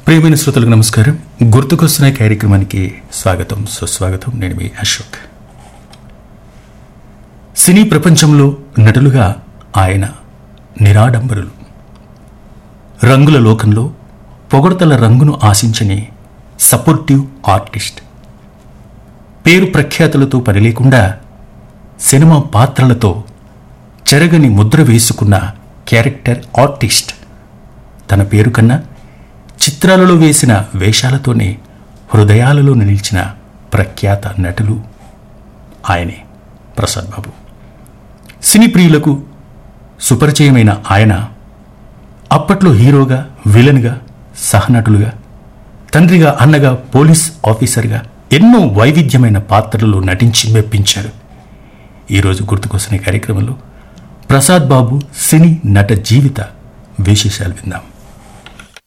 ప్రియమైన శ్రోతలకు నమస్కారం గుర్తుకొస్తున్న కార్యక్రమానికి స్వాగతం సుస్వాగతం నేను మీ అశోక్ సినీ ప్రపంచంలో నటులుగా ఆయన నిరాడంబరులు రంగుల లోకంలో పొగడతల రంగును ఆశించని సపోర్టివ్ ఆర్టిస్ట్ పేరు ప్రఖ్యాతులతో పని లేకుండా సినిమా పాత్రలతో చెరగని ముద్ర వేసుకున్న క్యారెక్టర్ ఆర్టిస్ట్ తన పేరు కన్నా చిత్రాలలో వేసిన వేషాలతోనే హృదయాలలో నిలిచిన ప్రఖ్యాత నటులు ఆయనే ప్రసాద్ బాబు సినీ ప్రియులకు సుపరిచయమైన ఆయన అప్పట్లో హీరోగా విలన్గా సహనటులుగా తండ్రిగా అన్నగా పోలీస్ ఆఫీసర్గా ఎన్నో వైవిధ్యమైన పాత్రలు నటించి మెప్పించారు ఈరోజు గుర్తుకొస్తున్న కార్యక్రమంలో ప్రసాద్ బాబు సినీ నట జీవిత విశేషాలు విందాం